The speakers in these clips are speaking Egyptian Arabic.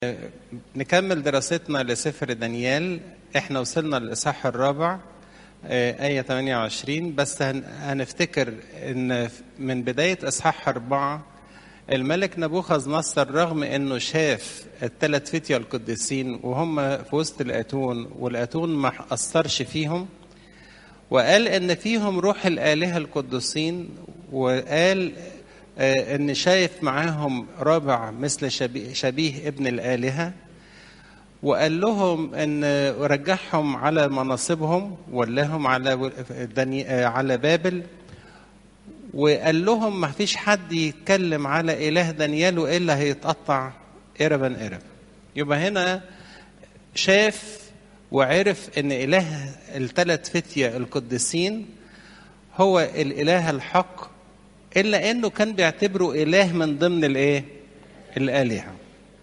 نكمل دراستنا لسفر دانيال احنا وصلنا للإصحاح الرابع آه، آية 28 بس هن- هنفتكر إن من بداية إصحاح أربعة الملك نبوخذ نصر رغم إنه شاف الثلاث فتية القديسين وهم في وسط الأتون والأتون ما أثرش فيهم وقال ان فيهم روح الالهه القدوسين وقال آه، ان شايف معاهم رابع مثل شبيه, شبيه ابن الالهه وقال لهم ان رجعهم على مناصبهم ولاهم على دني- آه، على بابل وقال لهم ما فيش حد يتكلم على اله دانيال والا هيتقطع قربا قرب يبقى هنا شاف وعرف ان اله الثلاث فتيه القديسين هو الاله الحق الا انه كان بيعتبره اله من ضمن الايه الالهه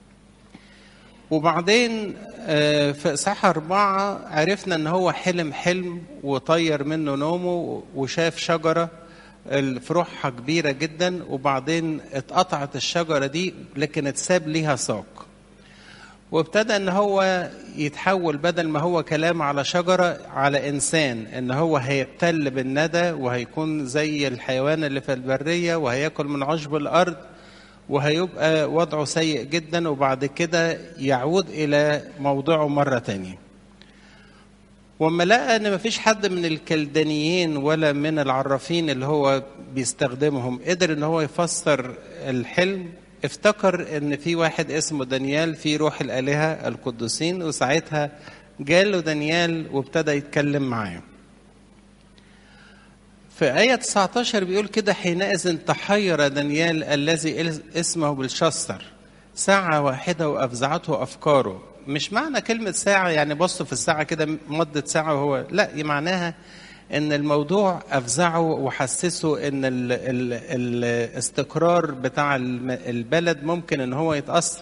وبعدين آه، في اصحاح أربعة عرفنا ان هو حلم حلم وطير منه نومه وشاف شجرة ال- فروعها كبيرة جدا وبعدين اتقطعت الشجرة دي لكن اتساب ليها ساق وابتدى ان هو يتحول بدل ما هو كلام على شجرة على انسان ان هو هيبتل بالندى وهيكون زي الحيوان اللي في البرية وهياكل من عشب الارض وهيبقى وضعه سيء جدا وبعد كده يعود الى موضعه مرة تانية وما لقى ان مفيش حد من الكلدانيين ولا من العرافين اللي هو بيستخدمهم قدر ان هو يفسر الحلم افتكر ان في واحد اسمه دانيال في روح الالهه القدوسين وساعتها جاله دانيال وابتدى يتكلم معاه في آية 19 بيقول كده حينئذ تحير دانيال الذي اسمه بالشستر ساعة واحدة وأفزعته أفكاره مش معنى كلمة ساعة يعني بص في الساعة كده مدة ساعة وهو لا معناها ان الموضوع افزعه وحسسه ان ال ال الاستقرار بتاع الم- البلد ممكن ان هو يتاثر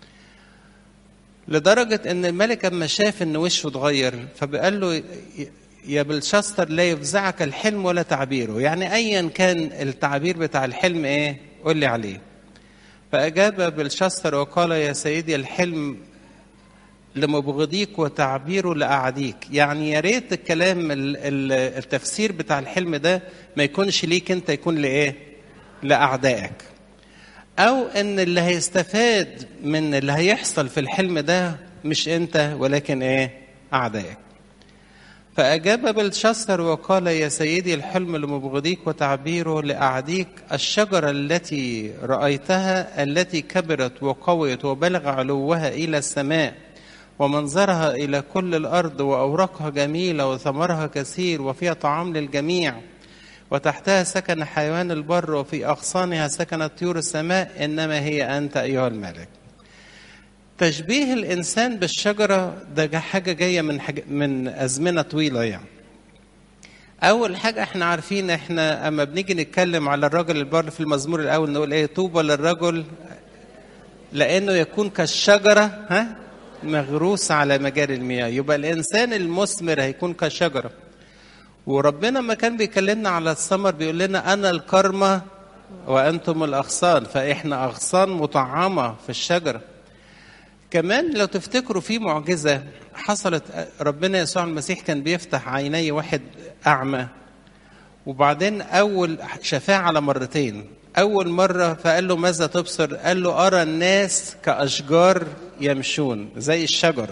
لدرجه ان الملك اما شاف ان وشه اتغير فبقال له يا بلشستر لا يفزعك الحلم ولا تعبيره يعني ايا كان التعبير بتاع الحلم ايه قول لي عليه فاجاب بلشستر وقال يا سيدي الحلم لمبغضيك وتعبيره لأعديك يعني يا ريت الكلام ال- ال- التفسير بتاع الحلم ده ما يكونش ليك انت يكون لإيه لأعدائك أو إن اللي هيستفاد من اللي هيحصل في الحلم ده مش أنت ولكن إيه أعدائك فأجاب بلشسر وقال يا سيدي الحلم لمبغضيك وتعبيره لأعديك الشجرة التي رأيتها التي كبرت وقويت وبلغ علوها إلى السماء ومنظرها إلى كل الأرض وأوراقها جميلة وثمرها كثير وفيها طعام للجميع وتحتها سكن حيوان البر وفي أغصانها سكنت طيور السماء إنما هي أنت أيها الملك تشبيه الإنسان بالشجرة ده جا- حاجة جاية من حاجة من أزمنة طويلة يعني أول حاجة إحنا عارفين إحنا أما بنيجي نتكلم على الرجل البر في المزمور الأول نقول إيه طوبى للرجل لأنه يكون كالشجرة ها مغروس على مجاري المياه يبقى الإنسان المثمر هيكون كشجرة وربنا ما كان بيكلمنا على الثمر بيقول لنا أنا الكرمة وأنتم الأغصان فإحنا أغصان مطعمة في الشجرة كمان لو تفتكروا في معجزة حصلت ربنا يسوع المسيح كان بيفتح عيني واحد أعمى وبعدين أول شفاه على مرتين أول مرة فقال له ماذا تبصر قال له أرى الناس كأشجار يمشون زي الشجر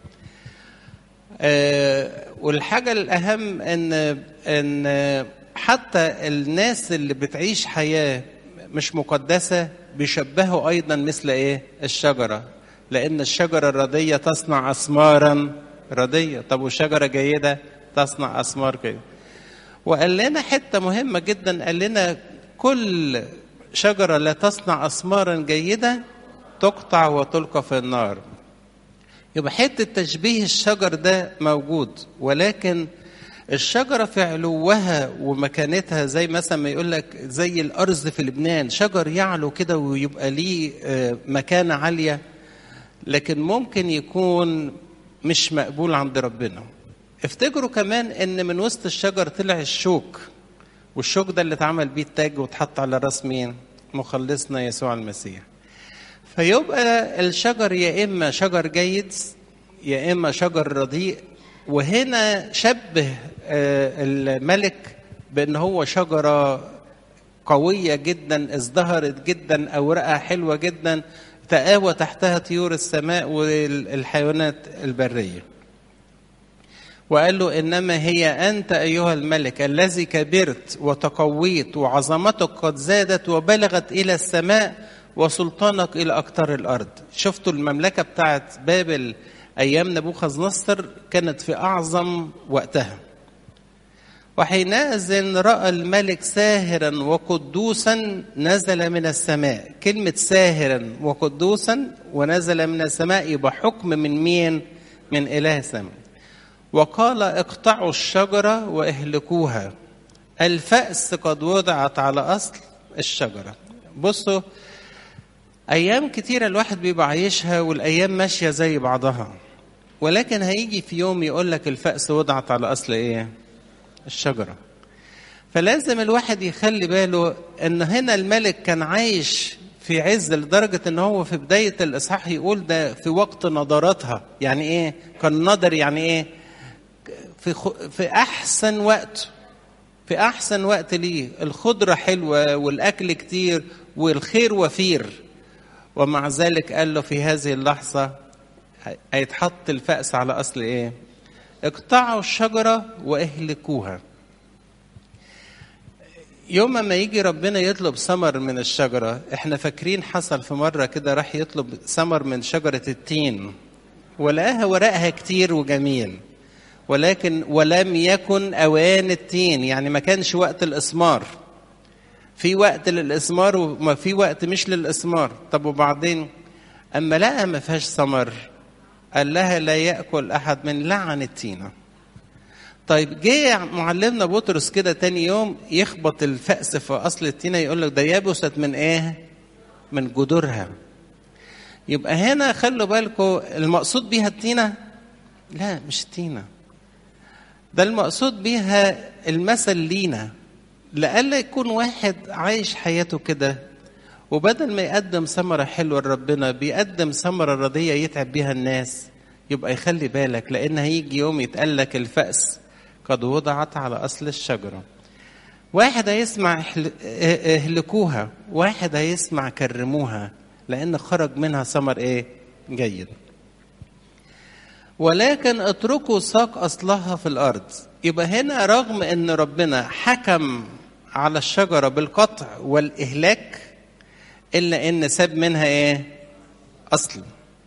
آه، والحاجة الأهم إن إن حتى الناس اللي بتعيش حياة مش مقدسة بيشبهوا أيضا مثل إيه؟ الشجرة لأن الشجرة الردية تصنع أثمارا ردية طب والشجرة جيدة تصنع أثمار كده وقال لنا حتة مهمة جدا قال لنا كل شجرة لا تصنع أثمارا جيدة تقطع وتلقى في النار يبقى حته تشبيه الشجر ده موجود ولكن الشجره في علوها ومكانتها زي مثلا ما يقول لك زي الارز في لبنان شجر يعلو كده ويبقى ليه آه، مكانه عاليه لكن ممكن يكون مش مقبول عند ربنا افتكروا كمان ان من وسط الشجر طلع الشوك والشوك ده اللي اتعمل بيه التاج واتحط على راس مين مخلصنا يسوع المسيح فيبقى الشجر يا اما شجر جيد يا اما شجر رديء وهنا شبه الملك بان هو شجره قويه جدا ازدهرت جدا اوراقها حلوه جدا تآوى تحتها طيور السماء والحيوانات البريه وقال له انما هي انت ايها الملك الذي كبرت وتقويت وعظمتك قد زادت وبلغت الى السماء وسلطانك الى اقطار الارض شفتوا المملكه بتاعت بابل ايام نبوخذ نصر كانت في اعظم وقتها وحينئذ راى الملك ساهرا وقدوسا نزل من السماء كلمه ساهرا وقدوسا ونزل من السماء يبقى حكم من مين من اله السماء وقال اقطعوا الشجره واهلكوها الفأس قد وضعت على اصل الشجره بصوا ايام كتيره الواحد بيبقى عايشها والايام ماشيه زي بعضها ولكن هيجي في يوم يقول لك الفأس وضعت على اصل ايه الشجره فلازم الواحد يخلي باله ان هنا الملك كان عايش في عز لدرجه ان هو في بدايه الاصحاح يقول ده في وقت نضارتها يعني ايه كان نضر يعني ايه في خ... في احسن وقت في احسن وقت ليه الخضره حلوه والاكل كتير والخير وفير ومع ذلك قال له في هذه اللحظه هيتحط الفأس على اصل ايه اقطعوا الشجره واهلكوها يوم ما يجي ربنا يطلب ثمر من الشجره احنا فاكرين حصل في مره كده راح يطلب ثمر من شجره التين ولقاها ورقها كتير وجميل ولكن ولم يكن اوان التين يعني ما كانش وقت الاسمار في وقت للاسمار وما في وقت مش للاسمار طب وبعدين اما لقى ما فيهاش ثمر قال لها لا ياكل احد من لعن التينه طيب جه معلمنا بطرس كده تاني يوم يخبط الفأس في اصل التينه يقول لك ده يبست من ايه من جذورها يبقى هنا خلوا بالكم المقصود بيها التينه لا مش التينه ده المقصود بيها المثل لينا لألا يكون واحد عايش حياته كده وبدل ما يقدم ثمرة حلوة لربنا بيقدم ثمرة رضية يتعب بيها الناس يبقى يخلي بالك لأن هيجي يوم يتقال لك الفأس قد وضعت على أصل الشجرة واحد هيسمع اهلكوها واحد هيسمع كرموها لأن خرج منها ثمر إيه جيد ولكن اتركوا ساق اصلها في الارض يبقى هنا رغم ان ربنا حكم على الشجره بالقطع والاهلاك الا ان ساب منها ايه اصل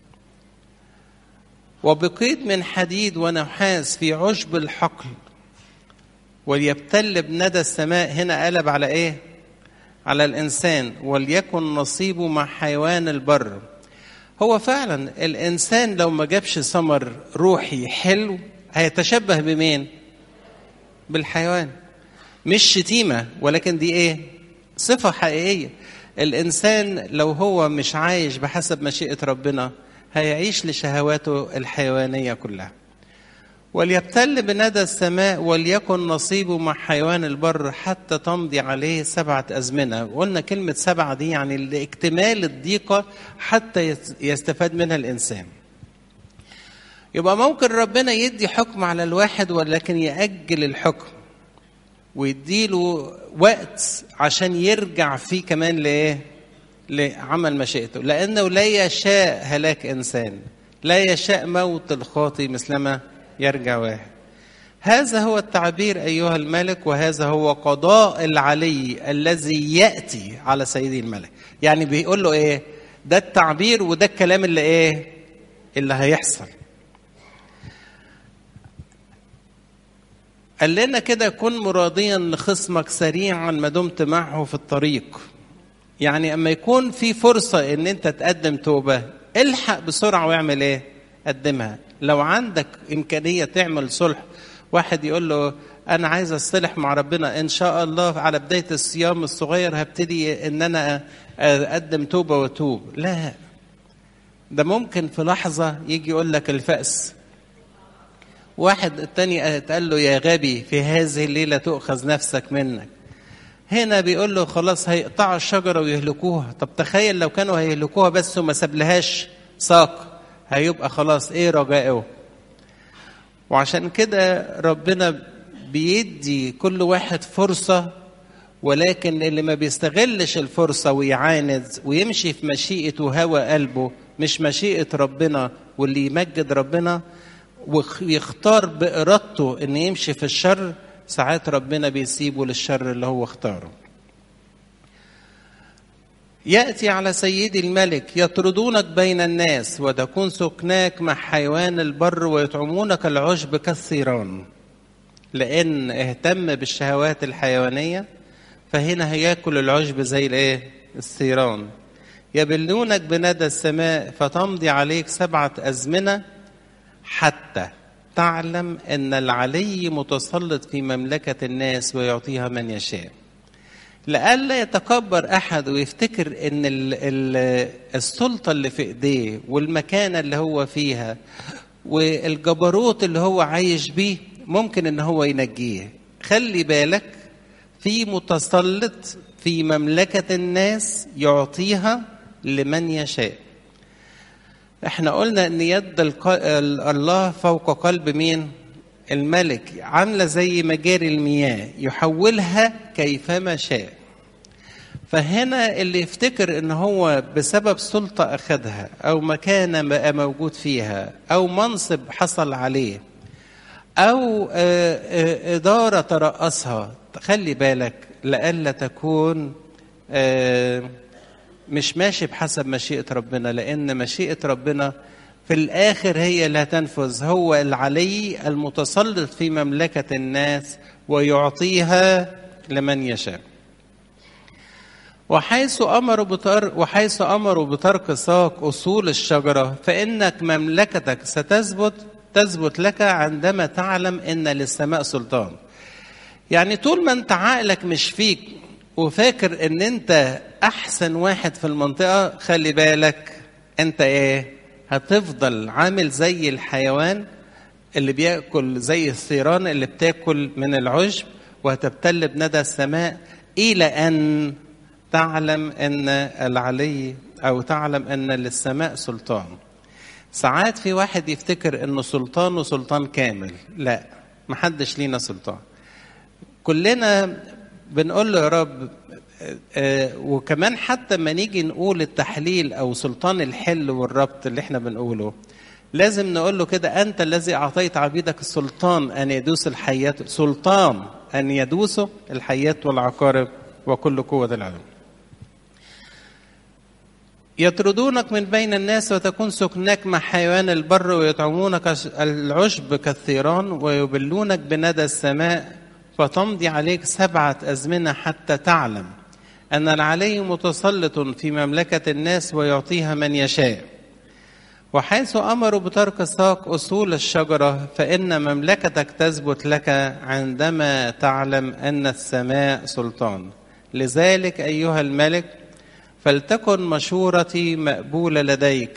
وبقيد من حديد ونحاس في عشب الحقل وليبتل بندى السماء هنا قلب على ايه على الانسان وليكن نصيبه مع حيوان البر هو فعلا الانسان لو ما جابش ثمر روحي حلو هيتشبه بمين بالحيوان مش شتيمه ولكن دي ايه صفه حقيقيه الانسان لو هو مش عايش بحسب مشيئه ربنا هيعيش لشهواته الحيوانيه كلها وليبتل بندى السماء وليكن نصيبه مع حيوان البر حتى تمضي عليه سبعة أزمنة قلنا كلمة سبعة دي يعني لاكتمال الضيقة حتى يستفاد منها الإنسان يبقى ممكن ربنا يدي حكم على الواحد ولكن يأجل الحكم ويديله وقت عشان يرجع فيه كمان لإيه؟ لعمل مشيئته لأنه لا يشاء هلاك إنسان لا يشاء موت الخاطي مثلما يرجع واحد هذا هو التعبير أيها الملك وهذا هو قضاء العلي الذي يأتي على سيدي الملك يعني بيقول له إيه ده التعبير وده الكلام اللي إيه اللي هيحصل قال لنا كده كن مراضيا لخصمك سريعا ما دمت معه في الطريق يعني اما يكون في فرصه ان انت تقدم توبه الحق بسرعه واعمل ايه قدمها لو عندك امكانيه تعمل صلح واحد يقول له انا عايز اصطلح مع ربنا ان شاء الله على بدايه الصيام الصغير هبتدي ان انا اقدم توبه واتوب لا ده ممكن في لحظه يجي يقول لك الفأس واحد التاني قال له يا غبي في هذه الليله تؤخذ نفسك منك هنا بيقول له خلاص هيقطعوا الشجرة ويهلكوها طب تخيل لو كانوا هيهلكوها بس وما سابلهاش ساق هيبقى خلاص ايه رجائه وعشان كده ربنا بيدي كل واحد فرصة ولكن اللي ما بيستغلش الفرصة ويعاند ويمشي في مشيئة وهوى قلبه مش مشيئة ربنا واللي يمجد ربنا ويختار بإرادته إن يمشي في الشر ساعات ربنا بيسيبه للشر اللي هو اختاره يأتي على سيدي الملك يطردونك بين الناس وتكون سكناك مع حيوان البر ويطعمونك العشب كالثيران لأن اهتم بالشهوات الحيوانية فهنا هياكل العشب زي الايه الثيران يبلونك بندى السماء فتمضي عليك سبعة أزمنة حتى تعلم أن العلي متسلط في مملكة الناس ويعطيها من يشاء لئلا يتكبر أحد ويفتكر أن ال ال السلطة اللي في إيديه والمكانة اللي هو فيها والجبروت اللي هو عايش بيه ممكن أن هو ينجيه خلي بالك في متسلط في مملكة الناس يعطيها لمن يشاء احنا قلنا ان يد الله فوق قلب مين الملك عامله زي مجاري المياه يحولها كيفما شاء فهنا اللي يفتكر ان هو بسبب سلطه اخذها او مكانه بقى موجود فيها او منصب حصل عليه او اداره ترأسها خلي بالك لئلا تكون مش ماشي بحسب مشيئة ربنا لأن مشيئة ربنا في الآخر هي اللي هتنفذ هو العلي المتسلط في مملكة الناس ويعطيها لمن يشاء وحيث أمروا بتر وحيث أمروا بترك ساق أصول الشجرة فإنك مملكتك ستثبت تثبت لك عندما تعلم أن للسماء سلطان يعني طول ما أنت عقلك مش فيك وفاكر ان انت احسن واحد في المنطقه خلي بالك انت ايه هتفضل عامل زي الحيوان اللي بياكل زي الثيران اللي بتاكل من العشب وهتبتل بندى السماء الى ان تعلم ان العلي او تعلم ان للسماء سلطان ساعات في واحد يفتكر انه سلطانه سلطان كامل لا محدش لينا سلطان كلنا بنقول له يا رب آه وكمان حتى ما نيجي نقول التحليل او سلطان الحل والربط اللي احنا بنقوله لازم نقول له كده انت الذي اعطيت عبيدك السلطان ان يدوس الحيات سلطان ان يدوسوا الحيات والعقارب وكل قوه العدو يطردونك من بين الناس وتكون سكناك مع حيوان البر ويطعمونك العشب كالثيران ويبلونك بندى السماء فتمضي عليك سبعة أزمنة حتى تعلم أن العلي متسلط في مملكة الناس ويعطيها من يشاء وحيث أمروا بترك ساق أصول الشجرة فإن مملكتك تثبت لك عندما تعلم أن السماء سلطان لذلك أيها الملك فلتكن مشورتي مقبولة لديك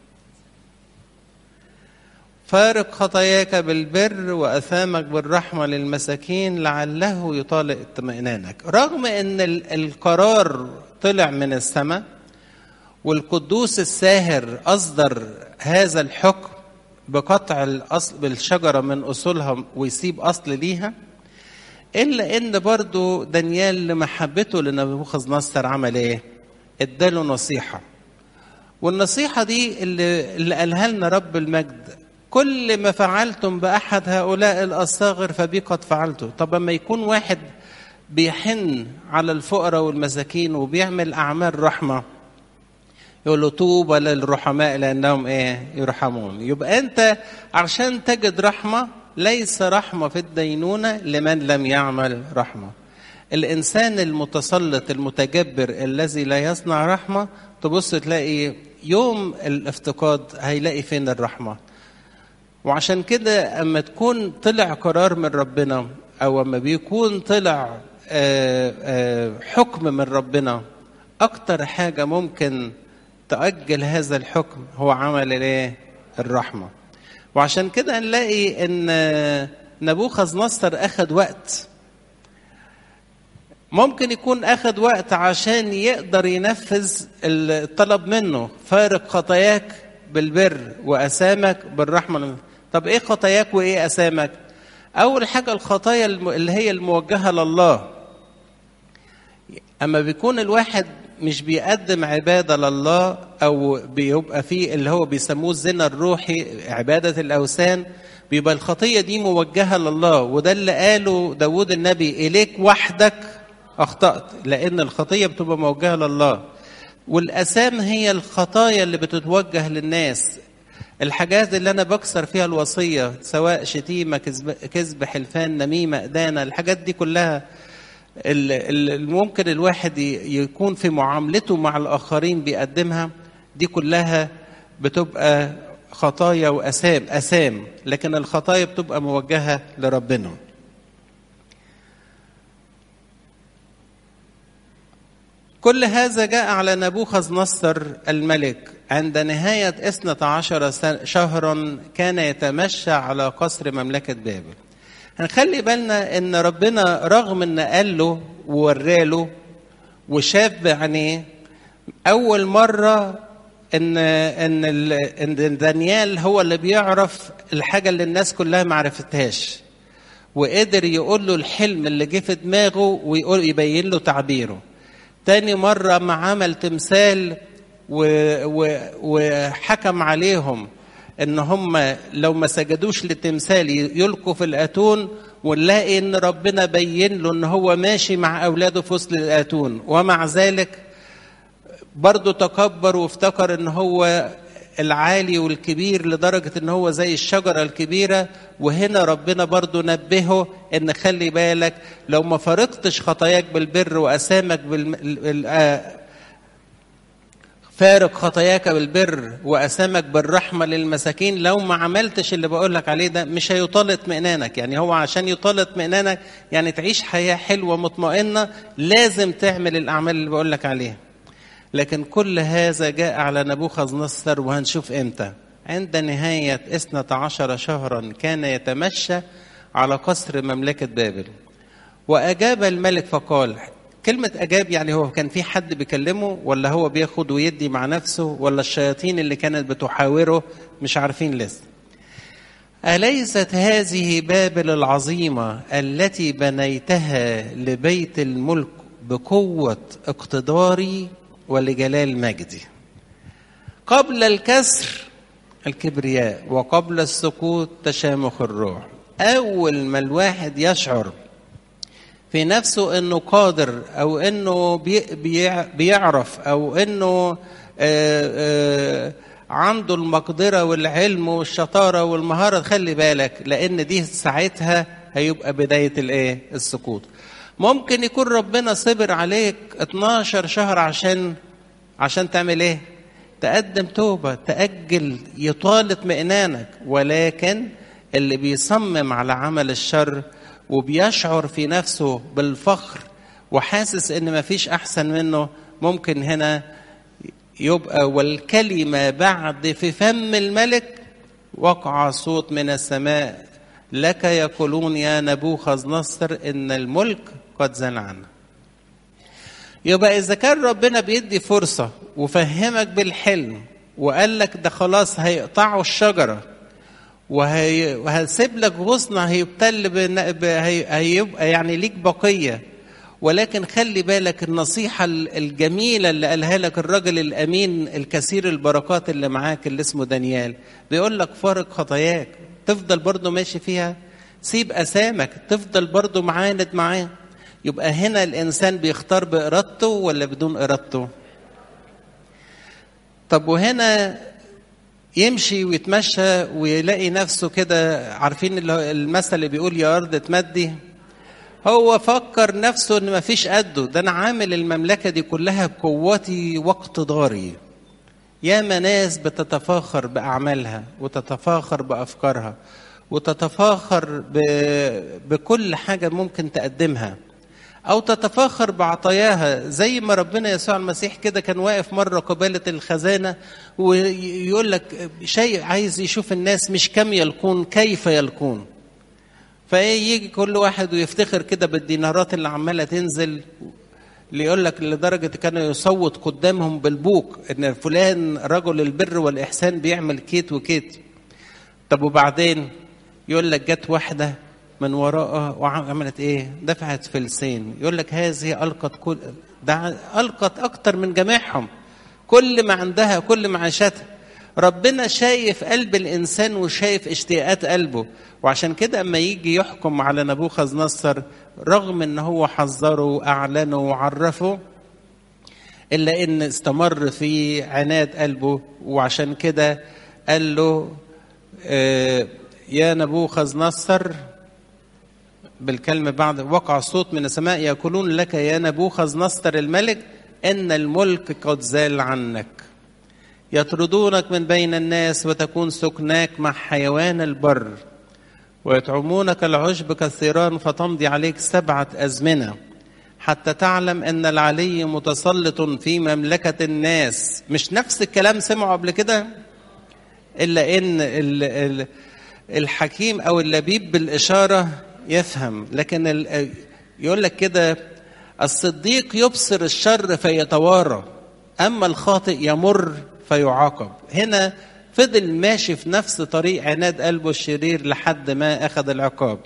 فارق خطاياك بالبر واثامك بالرحمه للمساكين لعله يطالق اطمئنانك رغم ان القرار طلع من السماء والقدوس الساهر اصدر هذا الحكم بقطع الاصل بالشجره من اصولها ويسيب اصل ليها الا ان برضو دانيال لمحبته لنبوخذ نصر عمل ايه اداله نصيحه والنصيحه دي اللي, اللي قالها لنا رب المجد كل ما فعلتم بأحد هؤلاء الأصاغر فبي قد فعلته طب ما يكون واحد بيحن على الفقراء والمساكين وبيعمل أعمال رحمة يقول له طوبى للرحماء لأنهم إيه يرحمون يبقى أنت عشان تجد رحمة ليس رحمة في الدينونة لمن لم يعمل رحمة الإنسان المتسلط المتجبر الذي لا يصنع رحمة تبص تلاقي يوم الافتقاد هيلاقي فين الرحمه وعشان كده اما تكون طلع قرار من ربنا او اما بيكون طلع آآ آآ حكم من ربنا اكتر حاجه ممكن تاجل هذا الحكم هو عمل الايه الرحمه وعشان كده نلاقي ان نبوخذ نصر اخذ وقت ممكن يكون اخد وقت عشان يقدر ينفذ الطلب منه فارق خطاياك بالبر واسامك بالرحمه طب ايه خطاياك وايه اسامك اول حاجه الخطايا اللي هي الموجهه لله اما بيكون الواحد مش بيقدم عباده لله او بيبقى فيه اللي هو بيسموه الزنا الروحي عباده الاوثان بيبقى الخطيه دي موجهه لله وده اللي قاله داود النبي اليك وحدك اخطات لان الخطيه بتبقى موجهه لله والاسام هي الخطايا اللي بتتوجه للناس الحاجات اللي انا بكسر فيها الوصيه سواء شتيمه كذب, كذب حلفان نميمه ادانه الحاجات دي كلها اللي ممكن الواحد يكون في معاملته مع الاخرين بيقدمها دي كلها بتبقى خطايا واسام اسام لكن الخطايا بتبقى موجهه لربنا كل هذا جاء على نبوخذ نصر الملك عند نهاية اثنة عشر شهرا كان يتمشى على قصر مملكة بابل هنخلي بالنا ان ربنا رغم ان قال له ووراله وشاف بعينيه اول مره ان ان ان دانيال هو اللي بيعرف الحاجه اللي الناس كلها ما عرفتهاش وقدر يقول له الحلم اللي جه في دماغه ويقول يبين له تعبيره تاني مرة ما عمل تمثال و و وحكم عليهم ان هم لو ما سجدوش للتمثال يلقوا في الاتون ونلاقي ان ربنا بين له ان هو ماشي مع اولاده في وسط الاتون ومع ذلك برضه تكبر وافتكر ان هو العالي والكبير لدرجة ان هو زي الشجرة الكبيرة وهنا ربنا برضو نبهه ان خلي بالك لو ما فرقتش خطاياك بالبر واسامك بال... فارق خطاياك بالبر واسامك بالرحمه للمساكين لو ما عملتش اللي بقول لك عليه ده مش هيطال اطمئنانك يعني هو عشان يطال اطمئنانك يعني تعيش حياه حلوه مطمئنه لازم تعمل الاعمال اللي بقول لك عليها لكن كل هذا جاء على نبوخذ نصر وهنشوف امتى عند نهاية اثنة عشر شهرا كان يتمشى على قصر مملكة بابل وأجاب الملك فقال كلمة أجاب يعني هو كان في حد بيكلمه ولا هو بياخد ويدي مع نفسه ولا الشياطين اللي كانت بتحاوره مش عارفين لسه أليست هذه بابل العظيمة التي بنيتها لبيت الملك بقوة اقتداري ولجلال مجدي قبل الكسر الكبرياء وقبل السقوط تشامخ الروح اول ما الواحد يشعر في نفسه انه قادر او انه بيعرف او انه آآ آآ عنده المقدرة والعلم والشطارة والمهارة خلي بالك لأن دي ساعتها هيبقى بداية الإيه؟ السقوط. ممكن يكون ربنا صبر عليك 12 شهر عشان عشان تعمل ايه؟ تقدم توبة تأجل يطال اطمئنانك ولكن اللي بيصمم على عمل الشر وبيشعر في نفسه بالفخر وحاسس ان مفيش احسن منه ممكن هنا يبقى والكلمة بعد في فم الملك وقع صوت من السماء لك يقولون يا نبوخذ نصر ان الملك قد زال عنه يبقى اذا كان ربنا بيدي فرصه وفهمك بالحلم وقال لك ده خلاص هيقطعوا الشجره وهي وهسيب لك غصن هيبتل بن... هي... هيبقى يعني ليك بقيه ولكن خلي بالك النصيحه الجميله اللي قالها لك الرجل الامين الكثير البركات اللي معاك اللي اسمه دانيال بيقول لك فارق خطاياك تفضل برضه ماشي فيها سيب اسامك تفضل برضه معاند معاه يبقى هنا الانسان بيختار بارادته ولا بدون ارادته طب وهنا يمشي ويتمشى ويلاقي نفسه كده عارفين المثل اللي بيقول يا ارض تمدي هو فكر نفسه ان مفيش قده ده انا عامل المملكه دي كلها بقوتي واقتداري ياما ناس بتتفاخر باعمالها وتتفاخر بافكارها وتتفاخر ب... بكل حاجه ممكن تقدمها او تتفاخر بعطاياها زي ما ربنا يسوع المسيح كده كان واقف مره قباله الخزانه ويقول لك شيء عايز يشوف الناس مش كم يلقون كيف يلقون فيجي كل واحد ويفتخر كده بالدينارات اللي عماله تنزل اللي يقول لك لدرجه كانوا يصوت قدامهم بالبوق ان فلان رجل البر والاحسان بيعمل كيت وكيت طب وبعدين يقول لك جت واحده من وراءه وعملت ايه؟ دفعت فلسين يقول لك هذه القت كل ده القت اكتر من جميعهم كل ما عندها كل معاشاتها ربنا شايف قلب الانسان وشايف اشتياقات قلبه وعشان كده اما يجي يحكم على نبوخذ نصر رغم ان هو حذره واعلنه وعرفه الا ان استمر في عناد قلبه وعشان كده قال له آه يا نبوخذ نصر بالكلمة بعد وقع صوت من السماء يقولون لك يا نبوخذ نصر الملك إن الملك قد زال عنك يطردونك من بين الناس وتكون سكناك مع حيوان البر ويطعمونك العشب كالثيران فتمضي عليك سبعة أزمنة حتى تعلم أن العلي متسلط في مملكة الناس مش نفس الكلام سمعوا قبل كده إلا إن ال ال الحكيم أو اللبيب بالإشارة يفهم لكن يقول لك كده الصديق يبصر الشر فيتوارى أما الخاطئ يمر فيعاقب هنا فضل ماشي في نفس طريق عناد قلبه الشرير لحد ما أخذ العقاب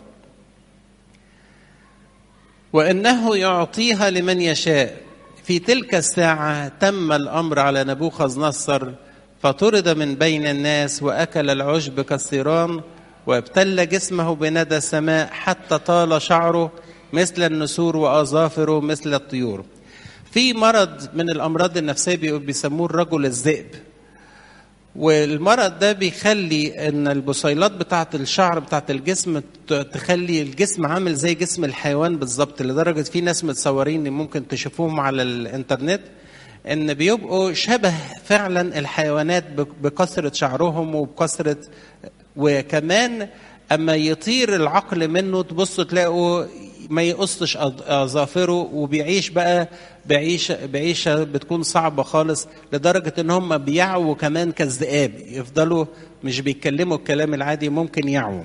وإنه يعطيها لمن يشاء في تلك الساعة تم الأمر على نبوخذ نصر فطرد من بين الناس وأكل العشب كالثيران وابتل جسمه بندى السماء حتى طال شعره مثل النسور وأظافره مثل الطيور في مرض من الأمراض النفسية بيسموه الرجل الذئب والمرض ده بيخلي ان البصيلات بتاعه الشعر بتاعه الجسم تخلي الجسم عامل زي جسم الحيوان بالظبط لدرجه في ناس متصورين ممكن تشوفوهم على الانترنت ان بيبقوا شبه فعلا الحيوانات بكثره شعرهم وبكثره وكمان اما يطير العقل منه تبصوا تلاقوا ما يقصش اظافره وبيعيش بقى بعيشه بعيشه بتكون صعبه خالص لدرجه ان هم بيعوا كمان كالذئاب يفضلوا مش بيتكلموا الكلام العادي ممكن يعوا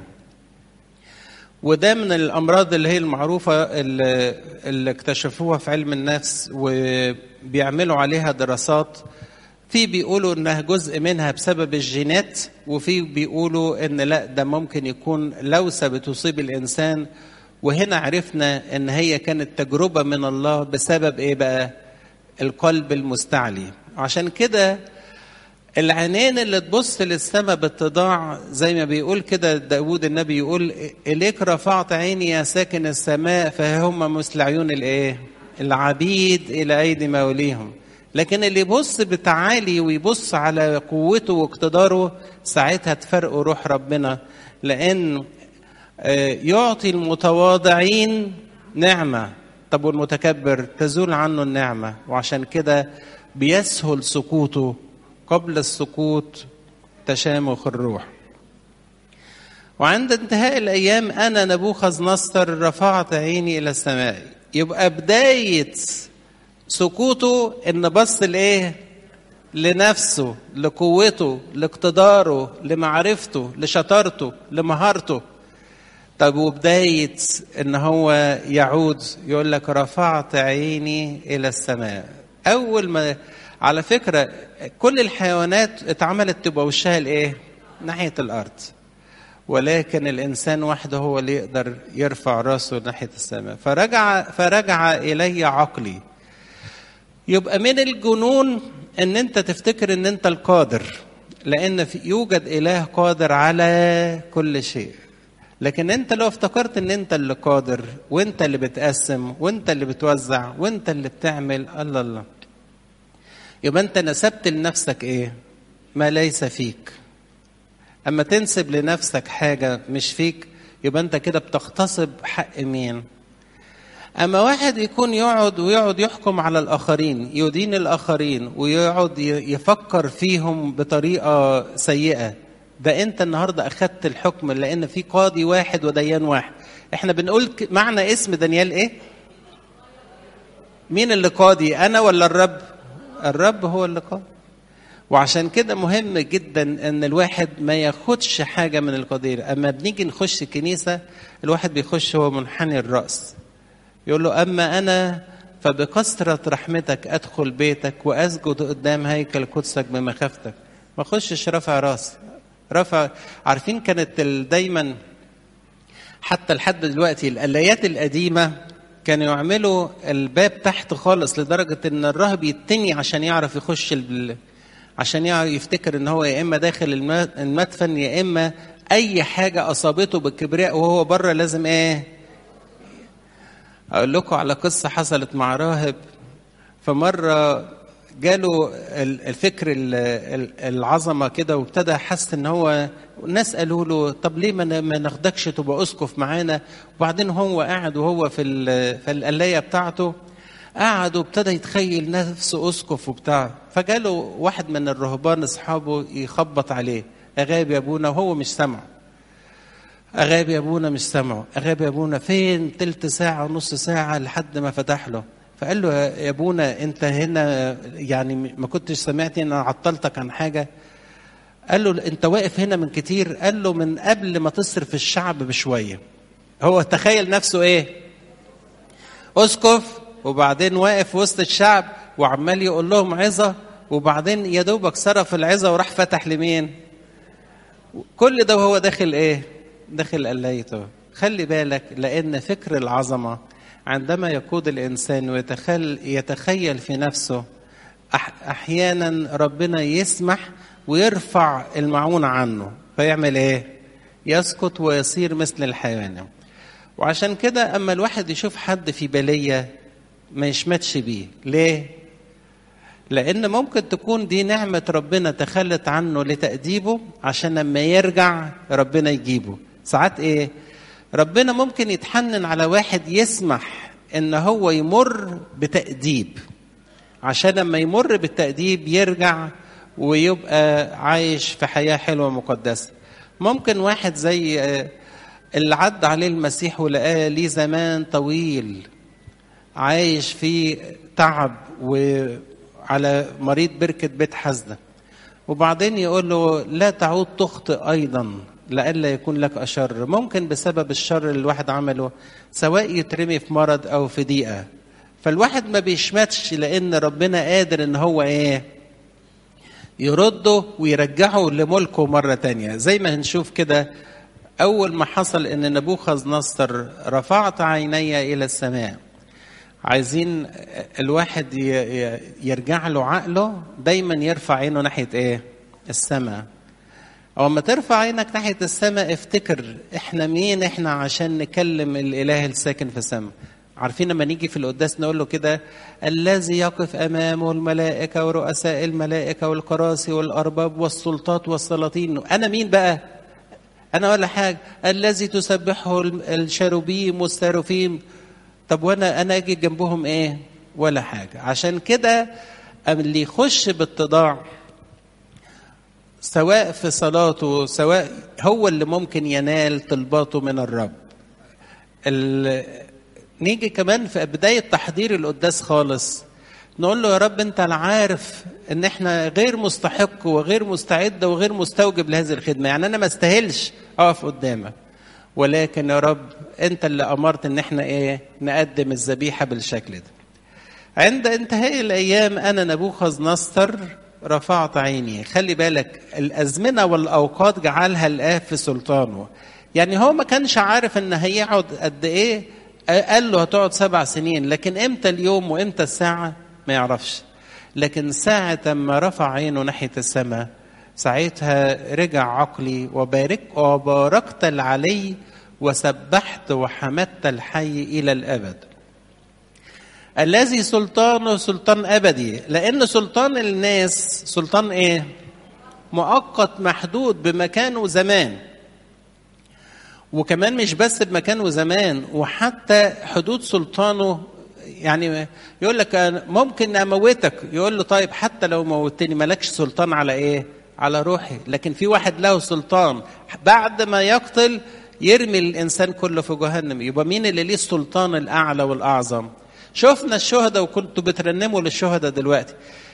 وده من الامراض اللي هي المعروفه اللي, اللي اكتشفوها في علم النفس وبيعملوا عليها دراسات في بيقولوا انها جزء منها بسبب الجينات وفي بيقولوا ان لا ده ممكن يكون لوسه بتصيب الانسان وهنا عرفنا ان هي كانت تجربه من الله بسبب ايه بقى القلب المستعلي عشان كده العينين اللي تبص للسماء باتضاع زي ما بيقول كده داود النبي يقول اليك رفعت عيني يا ساكن السماء فهم مثل عيون الايه العبيد الى ايدي موليهم لكن اللي يبص بتعالي ويبص على قوته واقتداره ساعتها تفرقوا روح ربنا لان يعطي المتواضعين نعمة طب والمتكبر تزول عنه النعمة وعشان كده بيسهل سقوطه قبل السقوط تشامخ الروح وعند انتهاء الأيام أنا نبوخذ نصر رفعت عيني إلى السماء يبقى بداية سقوطه إن بص لإيه؟ لنفسه لقوته لاقتداره لمعرفته لشطارته لمهارته طب وبداية ان هو يعود يقول لك رفعت عيني الى السماء اول ما على فكرة كل الحيوانات اتعملت تبقى وشها لايه ناحية الارض ولكن الانسان وحده هو اللي يقدر يرفع راسه ناحية السماء فرجع فرجع الي عقلي يبقى من الجنون ان انت تفتكر ان انت القادر لان في يوجد اله قادر على كل شيء لكن انت لو افتكرت ان انت اللي قادر وانت اللي بتقسم وانت اللي بتوزع وانت اللي بتعمل الله الله يبقى انت نسبت لنفسك ايه ما ليس فيك اما تنسب لنفسك حاجة مش فيك يبقى انت كده بتغتصب حق مين اما واحد يكون يقعد ويقعد يحكم على الاخرين يدين الاخرين ويقعد يفكر فيهم بطريقة سيئة ده انت النهارده اخدت الحكم لان في قاضي واحد وديان واحد احنا بنقول معنى اسم دانيال ايه مين اللي قاضي انا ولا الرب الرب هو اللي قاضي وعشان كده مهم جدا ان الواحد ما ياخدش حاجه من القدير اما بنيجي نخش الكنيسه الواحد بيخش هو منحني الراس يقول له اما انا فبكثره رحمتك ادخل بيتك واسجد قدام هيكل قدسك بمخافتك ما اخشش رافع راسي رفع عارفين كانت دايما حتى لحد دلوقتي الآليات القديمة كانوا يعملوا الباب تحت خالص لدرجة إن الراهب يتني عشان يعرف يخش ال... عشان يعرف يفتكر إن هو يا إما داخل المدفن يا إما أي حاجة أصابته بالكبرياء وهو بره لازم إيه؟ أقول لكم على قصة حصلت مع راهب فمرة جاله الفكر العظمه كده وابتدى حس ان هو الناس قالوا له طب ليه ما ناخدكش تبقى اسقف معانا وبعدين هو قاعد وهو في في القلايه بتاعته قعد وابتدى يتخيل نفسه اسقف وبتاع فجاله واحد من الرهبان اصحابه يخبط عليه اغاب يا ابونا وهو مش سامعه اغاب يا ابونا مش سامعه اغاب يا ابونا فين تلت ساعه ونص ساعه لحد ما فتح له فقال له يا ابونا انت هنا يعني ما كنتش سمعتني ان انا عطلتك عن حاجه قال له انت واقف هنا من كتير قال له من قبل ما تصرف الشعب بشويه هو تخيل نفسه ايه اسقف وبعدين واقف وسط الشعب وعمال يقول لهم عظه وبعدين يا دوبك صرف العظه وراح فتح لمين كل ده وهو داخل ايه داخل قلايته خلي بالك لان فكر العظمه عندما يقود الانسان ويتخيل يتخيل في نفسه احيانا ربنا يسمح ويرفع المعونة عنه فيعمل ايه يسكت ويصير مثل الحيوان وعشان كده اما الواحد يشوف حد في بلية ما يشمتش بيه ليه لان ممكن تكون دي نعمة ربنا تخلت عنه لتأديبه عشان لما يرجع ربنا يجيبه ساعات ايه ربنا ممكن يتحنن على واحد يسمح ان هو يمر بتأديب عشان لما يمر بالتأديب يرجع ويبقى عايش في حياة حلوة مقدسة ممكن واحد زي اللي عدى عليه المسيح ولقاه ليه زمان طويل عايش في تعب وعلى مريض بركة بيت حزنة وبعدين يقول له لا تعود تخطئ أيضا لئلا يكون لك أشر ممكن بسبب الشر اللي الواحد عمله سواء يترمي في مرض أو في ضيقة فالواحد ما بيشمتش لأن ربنا قادر إن هو إيه يرده ويرجعه لملكه مرة تانية زي ما هنشوف كده أول ما حصل إن نبوخذ نصر رفعت عيني إلى السماء عايزين الواحد يرجع له عقله دايما يرفع عينه ناحية إيه السماء أو ما ترفع عينك ناحية السماء افتكر احنا مين احنا عشان نكلم الإله الساكن في السماء عارفين لما نيجي في القداس نقول له كده الذي يقف امامه الملائكه ورؤساء الملائكه والكراسي والارباب والسلطات والسلاطين انا مين بقى انا ولا حاجه الذي تسبحه الشاروبيم والساروفيم طب وانا انا اجي جنبهم ايه ولا حاجه عشان كده اللي يخش باتضاع سواء في صلاته سواء هو اللي ممكن ينال طلباته من الرب نيجي كمان في بداية تحضير القداس خالص نقول له يا رب انت عارف ان احنا غير مستحق وغير مستعد وغير مستوجب لهذه الخدمة يعني انا ما استاهلش اقف قدامك ولكن يا رب انت اللي امرت ان احنا ايه نقدم الذبيحة بالشكل ده عند انتهاء الايام انا نبوخذ نصر رفعت عيني خلي بالك الازمنة والاوقات جعلها الاب في سلطانه يعني هو ما كانش عارف ان هيقعد قد ايه قال له هتقعد سبع سنين لكن امتى اليوم وامتى الساعة ما يعرفش لكن ساعة ما رفع عينه ناحية السماء ساعتها رجع عقلي وبارك وباركت العلي وسبحت وحمدت الحي إلى الأبد الذي سلطانه سلطان أبدي لأن سلطان الناس سلطان إيه مؤقت محدود بمكان وزمان وكمان مش بس بمكان وزمان وحتى حدود سلطانه يعني يقول لك ممكن اموتك يقول له طيب حتى لو موتني مالكش سلطان على ايه على روحي لكن في واحد له سلطان بعد ما يقتل يرمي الانسان كله في جهنم يبقى مين اللي ليه السلطان الاعلى والاعظم شفنا الشهداء وكنتوا بترنموا للشهداء دلوقتي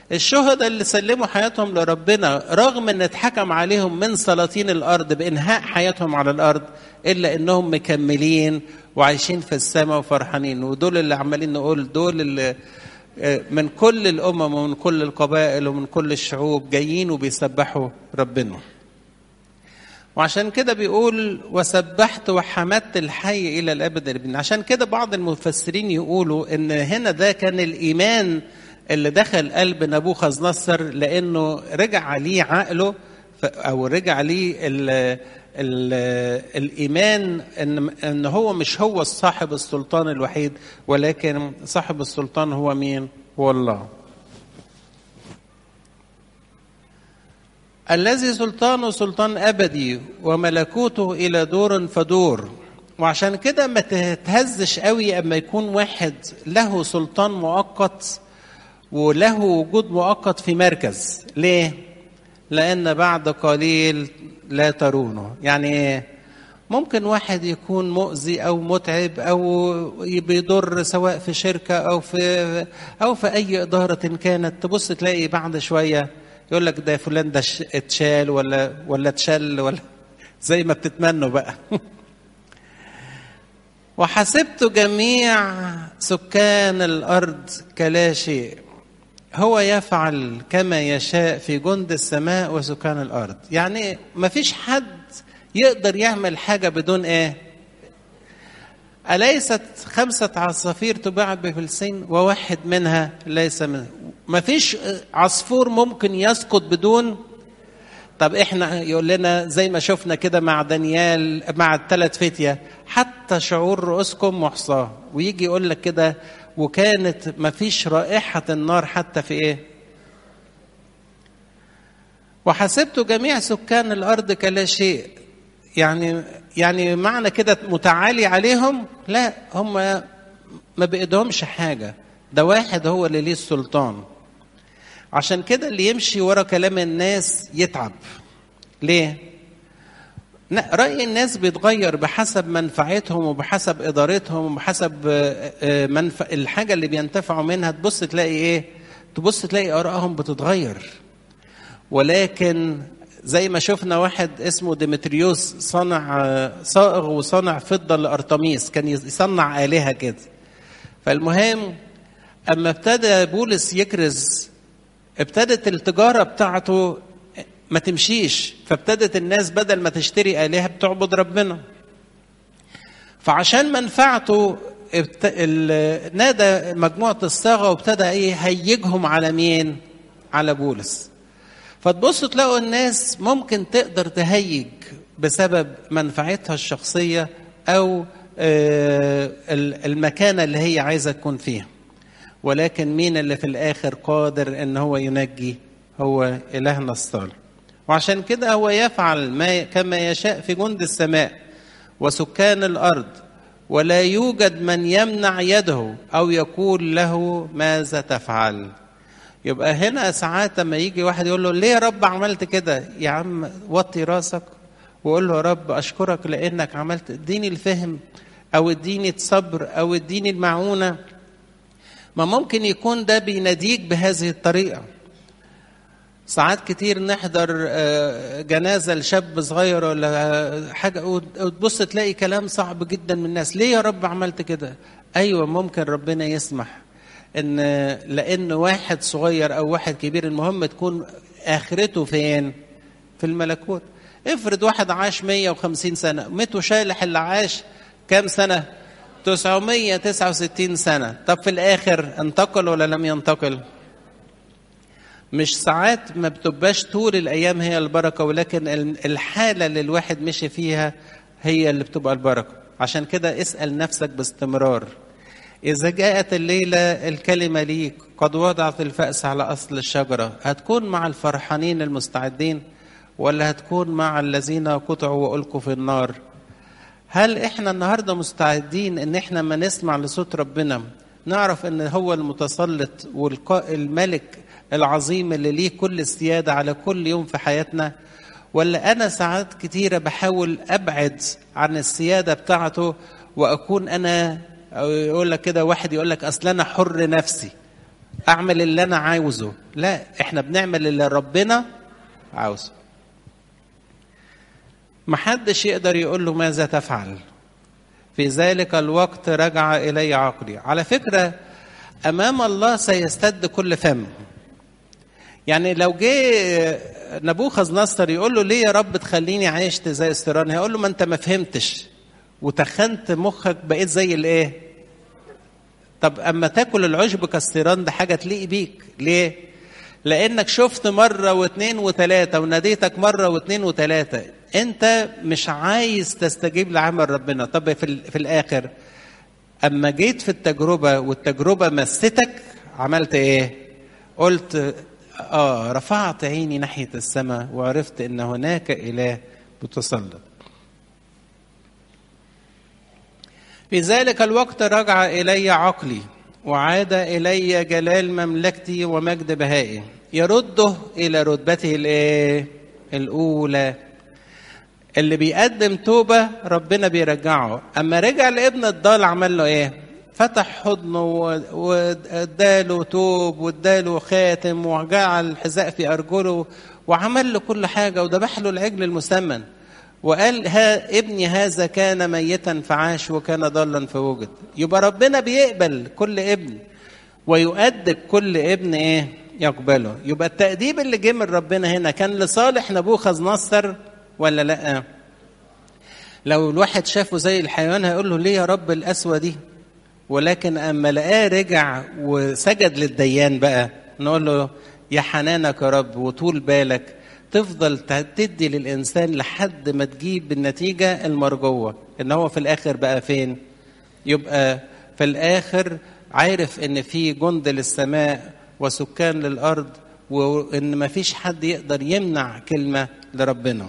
الشهداء اللي سلموا حياتهم لربنا رغم ان اتحكم عليهم من سلاطين الارض بانهاء حياتهم على الارض الا انهم مكملين وعايشين في السماء وفرحانين ودول اللي عمالين نقول دول اللي من كل الامم ومن كل القبائل ومن كل الشعوب جايين وبيسبحوا ربنا وعشان كده بيقول وسبحت وحمدت الحي الى الابد عشان كده بعض المفسرين يقولوا ان هنا ده كان الايمان اللي دخل قلب نبوخذ نصر لانه رجع عليه عقله او رجع عليه ال ال الايمان ان ان هو مش هو صاحب السلطان الوحيد ولكن صاحب السلطان هو مين؟ هو الله. الذي سلطانه سلطان ابدي وملكوته الى دور فدور وعشان كده ما تتهزش قوي اما يكون واحد له سلطان مؤقت وله وجود مؤقت في مركز ليه لان بعد قليل لا ترونه يعني ممكن واحد يكون مؤذي او متعب او بيضر سواء في شركه او في او في اي اداره كانت تبص تلاقي بعد شويه يقول لك ده فلان ده اتشال ولا ولا اتشل ولا زي ما بتتمنوا بقى وحسبت جميع سكان الارض كلا شيء هو يفعل كما يشاء في جند السماء وسكان الارض يعني ما فيش حد يقدر يعمل حاجه بدون ايه أليست خمسة عصافير تباع بفلسين وواحد منها ليس من ما فيش عصفور ممكن يسقط بدون طب احنا يقول لنا زي ما شفنا كده مع دانيال مع الثلاث فتية حتى شعور رؤوسكم محصاه ويجي يقول لك كده وكانت ما فيش رائحة النار حتى في ايه وحسبت جميع سكان الارض كلا شيء يعني يعني معنى كده متعالي عليهم لا هم ما بإيدهمش حاجة ده واحد هو اللي ليه السلطان عشان كده اللي يمشي ورا كلام الناس يتعب ليه رأي الناس بيتغير بحسب منفعتهم وبحسب إدارتهم وبحسب منف... الحاجة اللي بينتفعوا منها تبص تلاقي إيه تبص تلاقي آرائهم بتتغير ولكن زي ما شفنا واحد اسمه ديمتريوس صنع صائغ وصنع فضة لأرتميس كان يصنع آلهة كده فالمهم أما ابتدى بولس يكرز ابتدت التجارة بتاعته ما تمشيش فابتدت الناس بدل ما تشتري آلهة بتعبد ربنا فعشان منفعته نادى مجموعة الصاغة وابتدى ايه هيجهم على مين؟ على بولس فتبصوا تلاقوا الناس ممكن تقدر تهيج بسبب منفعتها الشخصية أو المكانة اللي هي عايزة تكون فيها ولكن مين اللي في الآخر قادر إن هو ينجي هو إلهنا الصالح وعشان كده هو يفعل ما كما يشاء في جند السماء وسكان الأرض ولا يوجد من يمنع يده أو يقول له ماذا تفعل يبقى هنا ساعات لما يجي واحد يقول له ليه يا رب عملت كده يا عم وطي راسك وقول له يا رب اشكرك لانك عملت اديني الفهم او اديني الصبر او اديني المعونه ما ممكن يكون ده بيناديك بهذه الطريقه ساعات كتير نحضر جنازة لشاب صغير ولا حاجة وتبص تلاقي كلام صعب جدا من الناس ليه يا رب عملت كده أيوة ممكن ربنا يسمح ان لان واحد صغير او واحد كبير المهم تكون اخرته فين في الملكوت افرض واحد عاش 150 سنه متو شالح اللي عاش كام سنه 969 سنه طب في الاخر انتقل ولا لم ينتقل مش ساعات ما بتبقاش طول الايام هي البركه ولكن الحاله اللي الواحد مشي فيها هي اللي بتبقى البركه عشان كده اسال نفسك باستمرار إذا جاءت الليلة الكلمة ليك قد وضعت الفأس على أصل الشجرة هتكون مع الفرحانين المستعدين ولا هتكون مع الذين قطعوا وألقوا في النار هل إحنا النهاردة مستعدين إن إحنا ما نسمع لصوت ربنا نعرف إن هو المتسلط والملك العظيم اللي ليه كل السيادة على كل يوم في حياتنا ولا أنا ساعات كتيرة بحاول أبعد عن السيادة بتاعته وأكون أنا أو يقول لك كده واحد يقول لك اصل انا حر نفسي اعمل اللي انا عاوزه لا احنا بنعمل اللي ربنا عاوزه محدش يقدر يقول له ماذا تفعل في ذلك الوقت رجع الي عقلي على فكره امام الله سيستد كل فم يعني لو جه نبوخذ نصر يقول له ليه يا رب تخليني عايشت زي استيران هيقول له ما انت ما فهمتش وتخنت مخك بقيت زي الايه طب اما تاكل العشب كاستيران ده حاجه تليق بيك ليه لانك شفت مره واثنين وثلاثه وناديتك مره واثنين وثلاثه انت مش عايز تستجيب لعمل ربنا طب في, في الاخر اما جيت في التجربه والتجربه مستك عملت ايه قلت اه رفعت عيني ناحيه السماء وعرفت ان هناك اله متسلط في ذلك الوقت رجع الي عقلي وعاد الي جلال مملكتي ومجد بهائي يرده الى رتبته الايه الاولى اللي بيقدم توبه ربنا بيرجعه اما رجع لابن الضال عمل له ايه فتح حضنه واداله توب واداله خاتم وجعل الحذاء في ارجله وعمل له كل حاجه وذبح له العجل المسمن وقال ها ابني هذا كان ميتا فعاش وكان ضالا فوجد يبقى ربنا بيقبل كل ابن ويؤدب كل ابن ايه يقبله يبقى التأديب اللي جه من ربنا هنا كان لصالح نبوخذ نصر ولا لا لو الواحد شافه زي الحيوان هيقول له ليه يا رب القسوه دي ولكن اما لقاه رجع وسجد للديان بقى نقول له يا حنانك يا رب وطول بالك تفضل تدي للانسان لحد ما تجيب النتيجه المرجوه ان هو في الاخر بقى فين يبقى في الاخر عارف ان في جند للسماء وسكان للارض وان ما فيش حد يقدر يمنع كلمه لربنا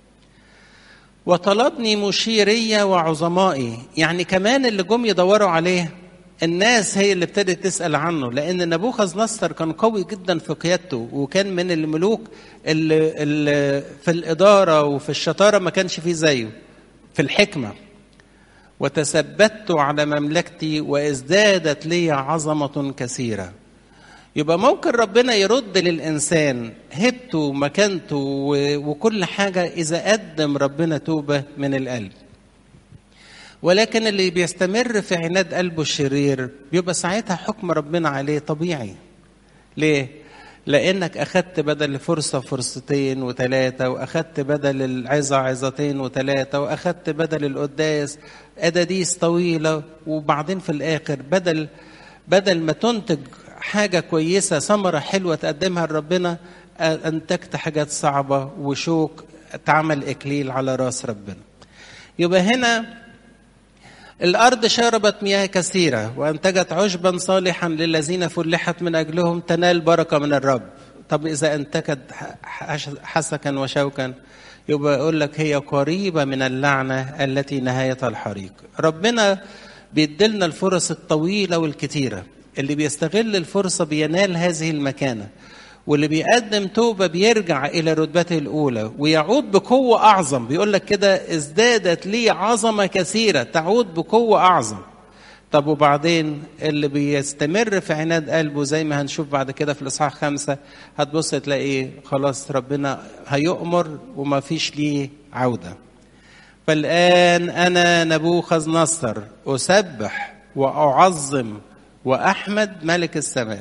وطلبني مشيرية وعظمائي يعني كمان اللي جم يدوروا عليه الناس هي اللي ابتدت تسأل عنه لأن نبوخذ نصر كان قوي جدا في قيادته وكان من الملوك اللي, اللي في الإدارة وفي الشطارة ما كانش فيه زيه في الحكمة وتثبت على مملكتي وازدادت لي عظمة كثيرة يبقى ممكن ربنا يرد للإنسان هبته ومكانته وكل حاجة إذا قدم ربنا توبة من القلب ولكن اللي بيستمر في عناد قلبه الشرير بيبقى ساعتها حكم ربنا عليه طبيعي ليه؟ لأنك أخدت بدل فرصة فرصتين وثلاثة وأخدت بدل العظة عظتين وثلاثة وأخدت بدل القداس أداديس طويلة وبعدين في الآخر بدل بدل ما تنتج حاجة كويسة ثمرة حلوة تقدمها لربنا أنتجت حاجات صعبة وشوك تعمل إكليل على راس ربنا يبقى هنا الأرض شربت مياه كثيرة وأنتجت عشبا صالحا للذين فلحت من أجلهم تنال بركة من الرب طب إذا أنتجت حسكا وشوكا يبقى يقول لك هي قريبة من اللعنة التي نهايتها الحريق ربنا بيدلنا الفرص الطويلة والكتيرة اللي بيستغل الفرصة بينال هذه المكانة واللي بيقدم توبة بيرجع إلى رتبته الأولى ويعود بقوة أعظم بيقول لك كده ازدادت لي عظمة كثيرة تعود بقوة أعظم طب وبعدين اللي بيستمر في عناد قلبه زي ما هنشوف بعد كده في الإصحاح خمسة هتبص تلاقيه خلاص ربنا هيؤمر وما فيش ليه عودة فالآن أنا نبوخذ نصر أسبح وأعظم وأحمد ملك السماء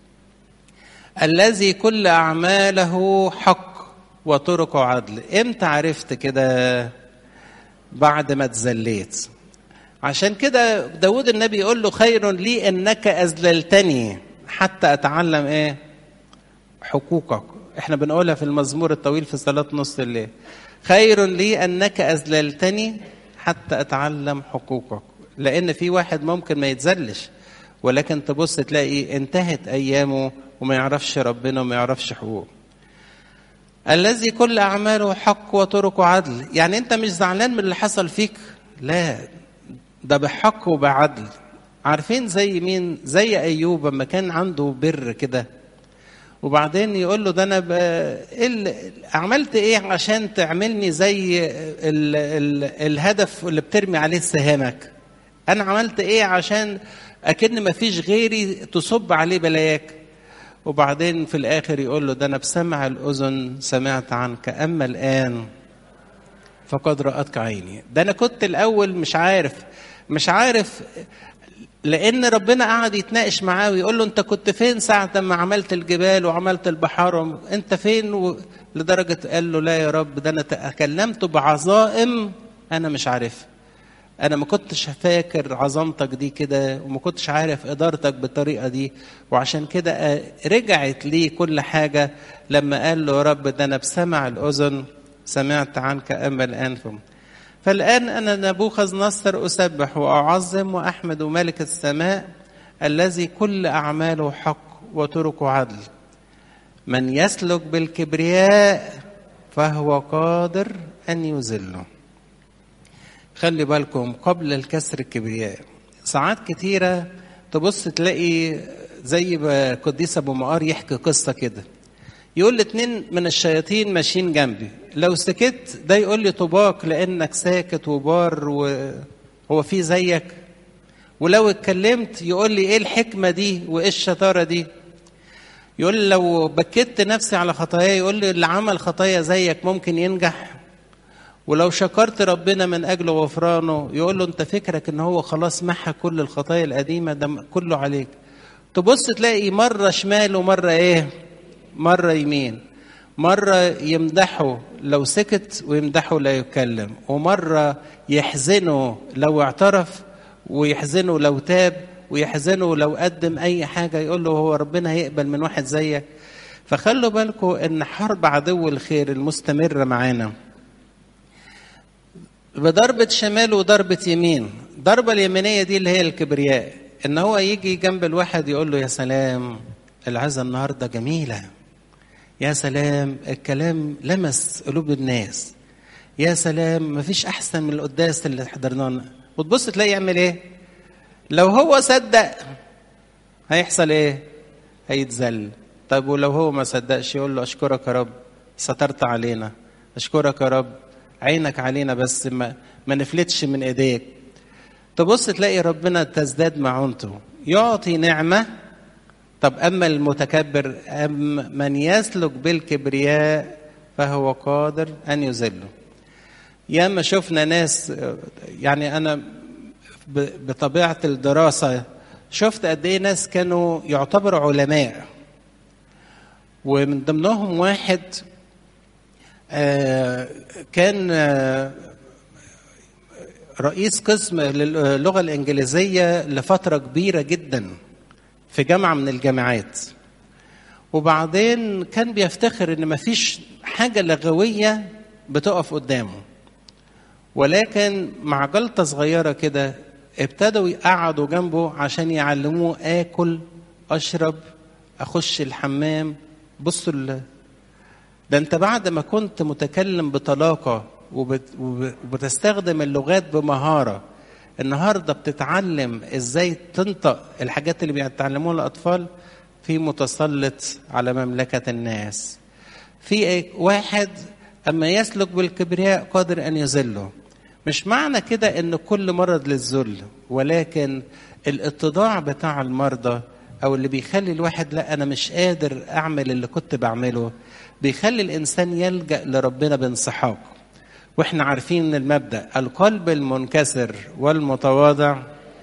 الذي كل أعماله حق وطرقه عدل إمتى عرفت كده بعد ما تزليت عشان كده داود النبي يقول له خير لي انك اذللتني حتى اتعلم ايه حقوقك احنا بنقولها في المزمور الطويل في صلاه نص الليل خير لي انك اذللتني حتى اتعلم حقوقك لان في واحد ممكن ما يتذلش ولكن تبص تلاقي انتهت ايامه وما يعرفش ربنا وما يعرفش حقوقه الذي كل اعماله حق وطرقه عدل يعني انت مش زعلان من اللي حصل فيك لا ده بحق وبعدل عارفين زي مين زي ايوب لما كان عنده بر كده وبعدين يقول له ده انا ب... إيه عملت ايه عشان تعملني زي ال... ال... الهدف اللي بترمي عليه سهامك انا عملت ايه عشان اكن ما فيش غيري تصب عليه بلاياك وبعدين في الاخر يقول له ده انا بسمع الاذن سمعت عنك اما الان فقد رأتك عيني ده انا كنت الاول مش عارف مش عارف لان ربنا قعد يتناقش معاه ويقول له انت كنت فين ساعه ما عملت الجبال وعملت البحار انت فين و... لدرجه قال له لا يا رب ده انا تكلمت بعظائم انا مش عارفها انا ما كنتش فاكر عظمتك دي كده وما كنتش عارف ادارتك بالطريقه دي وعشان كده رجعت لي كل حاجه لما قال له يا رب ده انا بسمع الاذن سمعت عنك اما الان فم فالآن أنا نبوخذ نصر أسبح وأعظم وأحمد ملك السماء الذي كل أعماله حق وطرقه عدل من يسلك بالكبرياء فهو قادر أن يذله خلي بالكم قبل الكسر الكبرياء ساعات كتيرة تبص تلاقي زي ما قديس أبو مقار يحكي قصة كده يقول لي اتنين من الشياطين ماشيين جنبي لو سكت ده يقول لي طباق لانك ساكت وبار وهو في زيك ولو اتكلمت يقول لي ايه الحكمه دي وايه الشطاره دي يقول لي لو بكت نفسي على خطاياي يقول لي اللي عمل خطايا زيك ممكن ينجح ولو شكرت ربنا من اجل غفرانه يقول له انت فكرك ان هو خلاص محى كل الخطايا القديمه ده كله عليك تبص تلاقي مره شمال ومره ايه مره يمين مرة يمدحه لو سكت ويمدحه لا يتكلم ومرة يحزنه لو اعترف ويحزنه لو تاب ويحزنه لو قدم أي حاجة يقول له هو ربنا هيقبل من واحد زيك فخلوا بالكم إن حرب عدو الخير المستمرة معانا بضربة شمال وضربة يمين الضربة اليمينية دي اللي هي الكبرياء إن هو يجي جنب الواحد يقول له يا سلام العزة النهاردة جميلة يا سلام الكلام لمس قلوب الناس يا سلام مفيش احسن من القداس اللي حضرناه وتبص تلاقي يعمل ايه لو هو صدق هيحصل ايه هيتذل طب ولو هو ما صدقش يقول له اشكرك يا رب سترت علينا اشكرك يا رب عينك علينا بس ما, ما نفلتش من ايديك تبص تلاقي ربنا تزداد معونته يعطي نعمه طب أما المتكبر أم من يسلك بالكبرياء فهو قادر أن يذله ياما شفنا ناس يعني أنا بطبيعة الدراسة شفت قد إيه ناس كانوا يعتبروا علماء ومن ضمنهم واحد كان رئيس قسم للغة الإنجليزية لفترة كبيرة جداً في جامعة من الجامعات وبعدين كان بيفتخر ان مفيش حاجة لغوية بتقف قدامه ولكن مع جلطة صغيرة كده ابتدوا يقعدوا جنبه عشان يعلموه اكل اشرب اخش الحمام بصوا ال... ده انت بعد ما كنت متكلم بطلاقة وبت... وبتستخدم اللغات بمهارة النهارده بتتعلم ازاي تنطق الحاجات اللي بيتعلموها الاطفال في متسلط على مملكه الناس في واحد اما يسلك بالكبرياء قادر ان يذله مش معنى كده ان كل مرض للذل ولكن الاتضاع بتاع المرضى او اللي بيخلي الواحد لا انا مش قادر اعمل اللي كنت بعمله بيخلي الانسان يلجا لربنا بانسحاق واحنا عارفين المبدا القلب المنكسر والمتواضع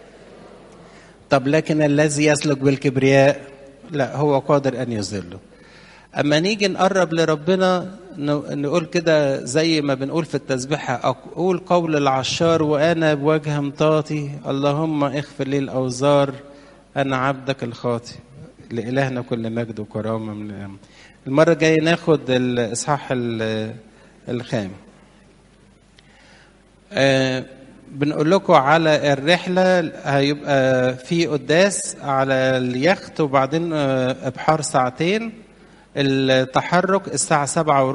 طب لكن الذي يسلك بالكبرياء لا هو قادر ان يذله اما نيجي نقرب لربنا نقول كده زي ما بنقول في التسبيحه اقول قول العشار وانا بوجه مطاطي اللهم اغفر لي الاوزار انا عبدك الخاطي لالهنا كل مجد وكرامه من الأمر. المره الجايه ناخد الاصحاح الخامس آه بنقول لكم على الرحلة هيبقى في قداس على اليخت وبعدين آه ابحار ساعتين التحرك الساعة سبعة